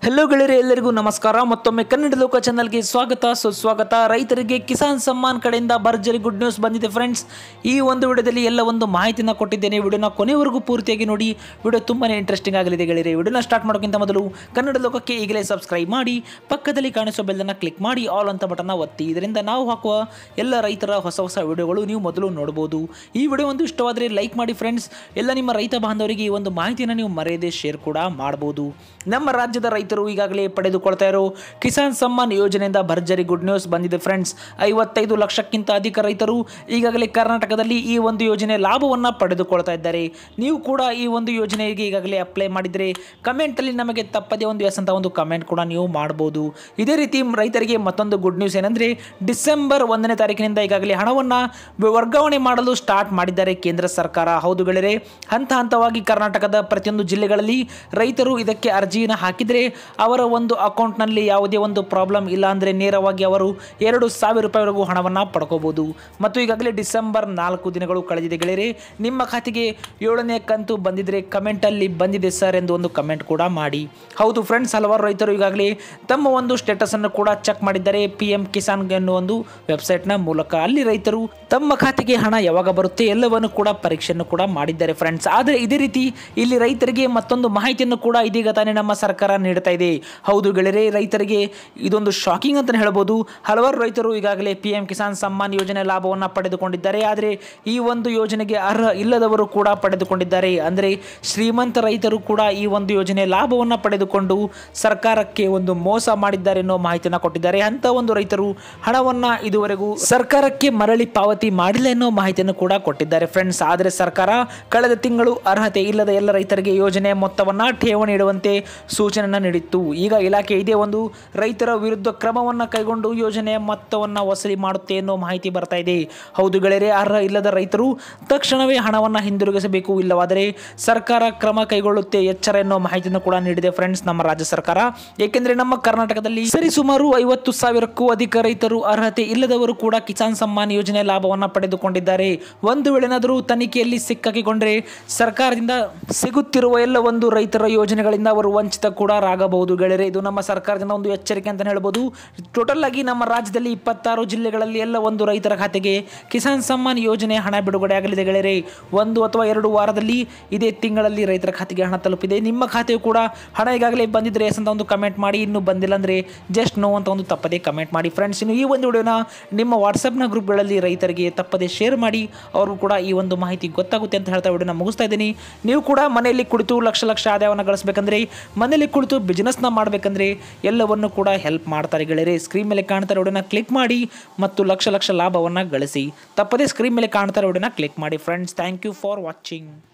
hello ಗೆಳೆಯರೆ ಎಲ್ಲರಿಗೂ ನಮಸ್ಕಾರ ಮತ್ತೊಮ್ಮೆ ಕನ್ನಡ ಲೋಕ ಚಾನಲ್ಗೆ ಸ್ವಾಗತ ಸುಸ್ವಾಗತ ರೈತರಿಗೆ ಕಿಸಾನ್ ಸಮ್ಮಾನ್ ಕಡೆಯಿಂದ ಭರ್ಜರಿ ಗುಡ್ ನ್ಯೂಸ್ ಬಂದಿದೆ ಫ್ರೆಂಡ್ಸ್ ಈ ಒಂದು ವಿಡಿಯೋದಲ್ಲಿ ಎಲ್ಲ ಒಂದು ಮಾಹಿತಿನ ಕೊಟ್ಟಿದ್ದೇನೆ ವಿಡಿಯೋನ ಕೊನೆವರೆಗೂ ಪೂರ್ತಿಯಾಗಿ ನೋಡಿ ವಿಡಿಯೋ ತುಂಬಾನೇ ಇಂಟ್ರೆಸ್ಟಿಂಗ್ ಆಗಲಿದೆ ಗೆಳೆಯರೆ ವಿಡಿಯೋನ ಸ್ಟಾರ್ಟ್ ಮಾಡೋಕ್ಕಿಂತ ಮೊದಲು ಕನ್ನಡ ಲೋಕಕ್ಕೆ ಈಗಲೇ ಸಬ್ಸ್ಕ್ರೈಬ್ ಮಾಡಿ ಪಕ್ಕದಲ್ಲಿ ಕಾಣಿಸೋ ಬೆಲ್ಲನ್ನು ಕ್ಲಿಕ್ ಮಾಡಿ ಆಲ್ ಅಂತ ಬಟನ್ನ ಒತ್ತಿ ಇದರಿಂದ ನಾವು ಹಾಕುವ ಎಲ್ಲ ರೈತರ ಹೊಸ ಹೊಸ ವಿಡಿಯೋಗಳು ನೀವು ಮೊದಲು ನೋಡಬಹುದು ಈ ವಿಡಿಯೋ ಒಂದು ಇಷ್ಟವಾದರೆ ಲೈಕ್ ಮಾಡಿ ಫ್ರೆಂಡ್ಸ್ ಎಲ್ಲ ನಿಮ್ಮ ರೈತ ಬಾಂಧವರಿಗೆ ಈ ಒಂದು ಮಾಹಿತಿಯನ್ನು ನೀವು ಮರೆಯದೆ ಶೇರ್ ಕೂಡ ಮಾಡಬಹುದು ನಮ್ಮ ರಾಜ್ಯದ ರೈತರು ಈಗಾಗಲೇ ಪಡೆದುಕೊಳ್ತಾ ಇರೋ ಕಿಸಾನ್ ಸಮ್ಮಾನ್ ಯೋಜನೆಯಿಂದ ಭರ್ಜರಿ ಗುಡ್ ನ್ಯೂಸ್ ಬಂದಿದೆ ಫ್ರೆಂಡ್ಸ್ ಐವತ್ತೈದು ಲಕ್ಷಕ್ಕಿಂತ ಅಧಿಕ ರೈತರು ಈಗಾಗಲೇ ಕರ್ನಾಟಕದಲ್ಲಿ ಈ ಒಂದು ಯೋಜನೆ ಲಾಭವನ್ನು ಪಡೆದುಕೊಳ್ತಾ ಇದ್ದಾರೆ ನೀವು ಕೂಡ ಈ ಒಂದು ಯೋಜನೆಗೆ ಈಗಾಗಲೇ ಅಪ್ಲೈ ಮಾಡಿದರೆ ಕಮೆಂಟಲ್ಲಿ ನಮಗೆ ತಪ್ಪದೇ ಒಂದು ಎಸ್ ಅಂತ ಒಂದು ಕಮೆಂಟ್ ಕೂಡ ನೀವು ಮಾಡ್ಬೋದು ಇದೇ ರೀತಿ ರೈತರಿಗೆ ಮತ್ತೊಂದು ಗುಡ್ ನ್ಯೂಸ್ ಏನಂದರೆ ಡಿಸೆಂಬರ್ ಒಂದನೇ ತಾರೀಕಿನಿಂದ ಈಗಾಗಲೇ ಹಣವನ್ನು ವರ್ಗಾವಣೆ ಮಾಡಲು ಸ್ಟಾರ್ಟ್ ಮಾಡಿದ್ದಾರೆ ಕೇಂದ್ರ ಸರ್ಕಾರ ಹೌದು ಗೆಳೆಯರೆ ಹಂತ ಹಂತವಾಗಿ ಕರ್ನಾಟಕದ ಪ್ರತಿಯೊಂದು ಜಿಲ್ಲೆಗಳಲ್ಲಿ ರೈತರು ಇದಕ್ಕೆ ಅರ್ಜಿಯನ್ನು ಹಾಕಿದರೆ ಅವರ ಒಂದು ಅಕೌಂಟ್ನಲ್ಲಿ ಯಾವುದೇ ಒಂದು ಪ್ರಾಬ್ಲಮ್ ಇಲ್ಲ ಅಂದರೆ ನೇರವಾಗಿ ಅವರು ಎರಡು ಸಾವಿರ ರೂಪಾಯಿವರೆಗೂ ಹಣವನ್ನು ಪಡ್ಕೋಬೋದು ಮತ್ತು ಈಗಾಗಲೇ ಡಿಸೆಂಬರ್ ನಾಲ್ಕು ದಿನಗಳು ಕಳೆದಿದೆ ಗೆಳೆಯರೆ ನಿಮ್ಮ ಖಾತೆಗೆ ಏಳನೇ ಕಂತು ಬಂದಿದ್ರೆ ಕಮೆಂಟಲ್ಲಿ ಬಂದಿದೆ ಸರ್ ಎಂದು ಒಂದು ಕಮೆಂಟ್ ಕೂಡ ಮಾಡಿ ಹೌದು ಫ್ರೆಂಡ್ಸ್ ಹಲವಾರು ರೈತರು ಈಗಾಗಲೇ ತಮ್ಮ ಒಂದು ಸ್ಟೇಟಸನ್ನು ಕೂಡ ಚೆಕ್ ಮಾಡಿದ್ದಾರೆ ಪಿ ಎಂ ಕಿಸಾನ್ ಎನ್ನುವ ಒಂದು ವೆಬ್ಸೈಟ್ನ ಮೂಲಕ ಅಲ್ಲಿ ರೈತರು ತಮ್ಮ ಖಾತೆಗೆ ಹಣ ಯಾವಾಗ ಬರುತ್ತೆ ಎಲ್ಲವನ್ನು ಕೂಡ ಪರೀಕ್ಷೆಯನ್ನು ಕೂಡ ಮಾಡಿದ್ದಾರೆ ಫ್ರೆಂಡ್ಸ್ ಆದರೆ ಇದೇ ರೀತಿ ಇಲ್ಲಿ ರೈತರಿಗೆ ಮತ್ತೊಂದು ಮಾಹಿತಿಯನ್ನು ಕೂಡ ಇದೀಗ ತಾನೇ ನಮ್ಮ ಸರ್ಕಾರ ನೀಡ್ತಾ ಇದೆ ಹೌದು ಗೆಳೆಯರೆ ರೈತರಿಗೆ ಇದೊಂದು ಶಾಕಿಂಗ್ ಅಂತಲೇ ಹೇಳ್ಬೋದು ಹಲವಾರು ರೈತರು ಈಗಾಗಲೇ ಪಿ ಎಂ ಕಿಸಾನ್ ಸಮ್ಮಾನ್ ಯೋಜನೆ ಲಾಭವನ್ನು ಪಡೆದುಕೊಂಡಿದ್ದಾರೆ ಆದರೆ ಈ ಒಂದು ಯೋಜನೆಗೆ ಅರ್ಹ ಇಲ್ಲದವರು ಕೂಡ ಪಡೆದುಕೊಂಡಿದ್ದಾರೆ ಅಂದರೆ ಶ್ರೀಮಂತ ರೈತರು ಕೂಡ ಈ ಒಂದು ಯೋಜನೆ ಲಾಭವನ್ನು ಪಡೆದುಕೊಂಡು ಸರ್ಕಾರಕ್ಕೆ ಒಂದು ಮೋಸ ಮಾಡಿದ್ದಾರೆ ಅನ್ನೋ ಮಾಹಿತಿಯನ್ನು ಕೊಟ್ಟಿದ್ದಾರೆ ಅಂತ ಒಂದು ರೈತರು ಹಣವನ್ನು ಇದುವರೆಗೂ ಸರ್ಕಾರಕ್ಕೆ ಮರಳಿ ಪಾವತಿ ಮಾಡಿಲ್ಲ ಎನ್ನೋ ಮಾಹಿತಿಯನ್ನು ಕೂಡ ಕೊಟ್ಟಿದ್ದಾರೆ ಫ್ರೆಂಡ್ಸ್ ಆದರೆ ಸರ್ಕಾರ ಕಳೆದ ತಿಂಗಳು ಅರ್ಹತೆ ಇಲ್ಲದ ಎಲ್ಲ ರೈತರಿಗೆ ಯೋಜನೆ ಮೊತ್ತವನ್ನು ಠೇವಣಿ ಇಡುವಂತೆ ಸೂಚನೆಯನ್ನು ನೀಡಿತ್ತು ಈಗ ಇಲಾಖೆ ಇದೇ ಒಂದು ರೈತರ ವಿರುದ್ಧ ಕ್ರಮವನ್ನು ಕೈಗೊಂಡು ಯೋಜನೆಯ ಮೊತ್ತವನ್ನು ವಸೂಲಿ ಮಾಡುತ್ತೆ ಎನ್ನೋ ಮಾಹಿತಿ ಬರ್ತಾ ಇದೆ ಹೌದು ಗೆಳೆಯರೆ ಅರ್ಹ ಇಲ್ಲದ ರೈತರು ತಕ್ಷಣವೇ ಹಣವನ್ನು ಹಿಂದಿರುಗಿಸಬೇಕು ಇಲ್ಲವಾದರೆ ಸರ್ಕಾರ ಕ್ರಮ ಕೈಗೊಳ್ಳುತ್ತೆ ಎಚ್ಚರ ಎನ್ನೋ ಮಾಹಿತಿಯನ್ನು ಕೂಡ ನೀಡಿದೆ ಫ್ರೆಂಡ್ಸ್ ನಮ್ಮ ರಾಜ್ಯ ಸರ್ಕಾರ ಏಕೆಂದರೆ ನಮ್ಮ ಕರ್ನಾಟಕದಲ್ಲಿ ಸರಿಸುಮಾರು ಐವತ್ತು ಸಾವಿರಕ್ಕೂ ಅಧಿಕ ರೈತರು ಅರ್ಹತೆ ಇಲ್ಲದವರು ಕೂಡ ಕಿಸಾನ್ ಸಮ್ಮಾನ್ ಯೋಜನೆ ಲಾಭವನ್ನು ಪಡೆದುಕೊಂಡಿದ್ದಾರೆ ಒಂದು ವೇಳೆನಾದರೂ ತನಿಖೆಯಲ್ಲಿ ಸಿಕ್ಕಾಕಿಕೊಂಡ್ರೆ ಸರ್ಕಾರದಿಂದ ಸಿಗುತ್ತಿರುವ ಎಲ್ಲ ಒಂದು ರೈತರ ಯೋಜನೆಗಳಿಂದ ಅವರು ವಂಚಿತ ಕೂಡ ಆಗಬಹುದು ಗೆಳೆಯರೆ ಇದು ನಮ್ಮ ಸರ್ಕಾರದಿಂದ ಒಂದು ಎಚ್ಚರಿಕೆ ಅಂತ ಹೇಳ್ಬೋದು ಟೋಟಲ್ ಆಗಿ ನಮ್ಮ ರಾಜ್ಯದಲ್ಲಿ ಇಪ್ಪತ್ತಾರು ಜಿಲ್ಲೆಗಳಲ್ಲಿ ಎಲ್ಲ ಒಂದು ರೈತರ ಖಾತೆಗೆ ಕಿಸಾನ್ ಸಮ್ಮಾನ್ ಯೋಜನೆ ಹಣ ಬಿಡುಗಡೆ ಆಗಲಿದೆ ಗೆಳೆಯರೆ ಒಂದು ಅಥವಾ ಎರಡು ವಾರದಲ್ಲಿ ಇದೇ ತಿಂಗಳಲ್ಲಿ ರೈತರ ಖಾತೆಗೆ ಹಣ ತಲುಪಿದೆ ನಿಮ್ಮ ಖಾತೆಯು ಕೂಡ ಹಣ ಈಗಾಗಲೇ ಬಂದಿದ್ರೆ ಎಸ್ ಅಂತ ಒಂದು ಕಮೆಂಟ್ ಮಾಡಿ ಇನ್ನೂ ಬಂದಿಲ್ಲ ಅಂದರೆ ಜಸ್ಟ್ ನೋ ಅಂತ ಒಂದು ತಪ್ಪದೇ ಕಮೆಂಟ್ ಮಾಡಿ ಫ್ರೆಂಡ್ಸ್ ಇನ್ನು ಈ ಒಂದು ವಿಡಿಯೋನ ನಿಮ್ಮ ವಾಟ್ಸಪ್ನ ಗ್ರೂಪ್ಗಳಲ್ಲಿ ರೈತರಿಗೆ ತಪ್ಪದೇ ಶೇರ್ ಮಾಡಿ ಅವರು ಕೂಡ ಈ ಒಂದು ಮಾಹಿತಿ ಗೊತ್ತಾಗುತ್ತೆ ಅಂತ ಹೇಳ್ತಾ ವಿಡಿಯೋನ ಮುಗಿಸ್ತಾ ಇದ್ದೀನಿ ನೀವು ಕೂಡ ಮನೆಯಲ್ಲಿ ಕುಳಿತು ಲಕ್ಷ ಲಕ್ಷ ಆದಾಯವನ್ನು ಗಳಿಸಬೇಕಂದ್ರೆ ಮನೆಯಲ್ಲಿ ಕುಳಿತು ಬಿಸ್ನೆಸ್ನ ಮಾಡಬೇಕಂದ್ರೆ ಎಲ್ಲವನ್ನು ಕೂಡ ಹೆಲ್ಪ್ ಮಾಡ್ತಾರೆ ಗೆಳೆಯರೆ ಸ್ಕ್ರೀನ್ ಮೇಲೆ ಕಾಣ್ತಾರೆ ವಿಡಿಯೋನ ಕ್ಲಿಕ್ ಮಾಡಿ ಮತ್ತು ಲಕ್ಷ ಲಕ್ಷ ಲಾಭವನ್ನು ಗಳಿಸಿ ತಪ್ಪದೇ ಸ್ಕ್ರೀನ್ ಮೇಲೆ ಕಾಣ್ತಾರೆ ವಿಡಿಯೋನ ಕ್ಲಿಕ್ ಮಾಡಿ friends thank you for watching